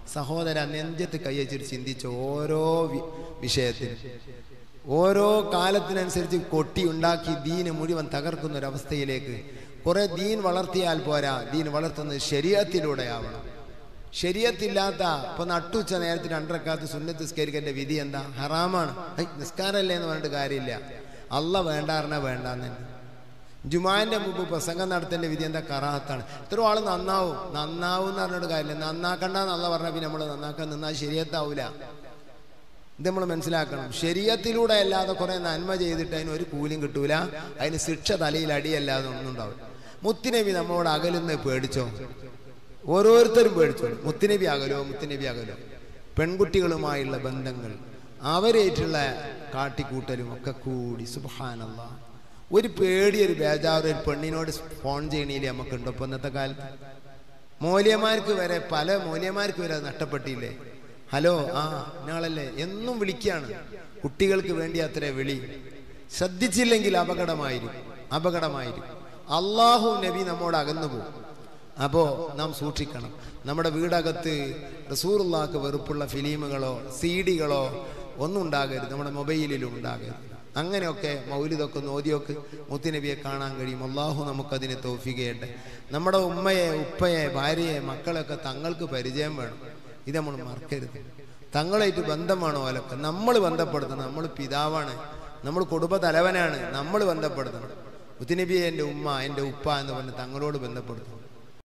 സഹോദര നെഞ്ചത്ത് കൈവച്ചിട്ട് ചിന്തിച്ച ഓരോ വി- വിഷയത്തിലും ഓരോ കാലത്തിനനുസരിച്ച് കൊട്ടി ഉണ്ടാക്കി ദീന് മുഴുവൻ തകർക്കുന്ന ഒരവസ്ഥയിലേക്ക് കുറെ ദീൻ വളർത്തിയാൽ പോരാ ദീൻ വളർത്തുന്നത് ശരീരത്തിലൂടെയാവണം ശരീരത്തില്ലാത്ത ഇപ്പൊ നട്ടുച്ച നേരത്തെ രണ്ടരക്കാത്ത് സുന്നത്ത് നിസ്കരിക്കേണ്ട വിധി എന്താ ഹറാമാണ് ഐ, നിസ്കാരമല്ലേ എന്ന് പറഞ്ഞിട്ട് കാര്യമില്ല അല്ല വേണ്ടാറിന വേണ്ടാന്ന് തന്നെ ജുമാന്റെ മുമ്പ് പ്രസംഗം നടത്തേണ്ട വിധി എന്താ കറാഹത്താണ് ഇത്ര ആള് നന്നാവും നന്നാവും എന്ന് പറഞ്ഞിട്ട് കാര്യമില്ല നന്നാക്കണ്ട എന്നുള്ള പറഞ്ഞാൽ പിന്നെ നമ്മൾ നന്നാക്കാൻ നിന്നാൽ ശരിയത്താവൂല ഇത് നമ്മൾ മനസ്സിലാക്കണം ശരീരത്തിലൂടെ അല്ലാതെ കുറെ നന്മ ചെയ്തിട്ട് അതിന് ഒരു കൂലിയും കിട്ടൂല അതിന് ശിക്ഷ തലയിൽ അടിയല്ലാതെ ഒന്നും ഉണ്ടാവും മുത്തുനബി നമ്മളോട് അകലുന്ന പേടിച്ചോ ഓരോരുത്തരും പേടിച്ചോ മുത്തുനബി അകലോ മുത്തുനബി അകലോ പെൺകുട്ടികളുമായുള്ള ബന്ധങ്ങൾ അവരേറ്റുള്ള കാട്ടിക്കൂട്ടലും ഒക്കെ കൂടി സുബാനല്ല ഒരു പേടി ഒരു ബേജാറ് ഒരു പെണ്ണിനോട് ഫോൺ ചെയ്യണില്ലേ നമുക്കുണ്ടോ ഇപ്പൊ ഇന്നത്തെ കാലത്ത് മൂല്യമാർക്ക് വരെ പല മൂല്യമാർക്ക് വരെ അത് നഷ്ടപ്പെട്ടില്ലേ ഹലോ ആ ഇന്നാളല്ലേ എന്നും വിളിക്കുകയാണ് കുട്ടികൾക്ക് വേണ്ടി അത്ര വിളി ശ്രദ്ധിച്ചില്ലെങ്കിൽ അപകടമായിരിക്കും അപകടമായിരിക്കും അള്ളാഹു നബി നമ്മോട് അകന്നു പോകും അപ്പോ നാം സൂക്ഷിക്കണം നമ്മുടെ വീടകത്ത് റസൂറുള്ളാക്ക് വെറുപ്പുള്ള ഫിലിമുകളോ സി ഡികളോ ഒന്നും ഉണ്ടാകരുത് നമ്മുടെ മൊബൈലിലും ഉണ്ടാകരുത് അങ്ങനെയൊക്കെ മൗലിതൊക്കെ നോദിയൊക്കെ മുത്തുനബിയെ കാണാൻ കഴിയും അള്ളാഹു നമുക്കതിന് തോഫികയുണ്ട് നമ്മുടെ ഉമ്മയെ ഉപ്പയെ ഭാര്യയെ മക്കളെയൊക്കെ തങ്ങൾക്ക് പരിചയം വേണം ഇത് നമ്മൾ മറക്കരുത് തങ്ങളായിട്ട് ബന്ധമാണ് ഓലൊക്കെ നമ്മൾ ബന്ധപ്പെടുത്തണം നമ്മൾ പിതാവാണ് നമ്മൾ കുടുംബ തലവനാണ് നമ്മൾ ബന്ധപ്പെടുത്തണം മുത്തുനബിയെ എൻ്റെ ഉമ്മ എൻ്റെ ഉപ്പ എന്ന് പറഞ്ഞ് തങ്ങളോട് ബന്ധപ്പെടുത്തണം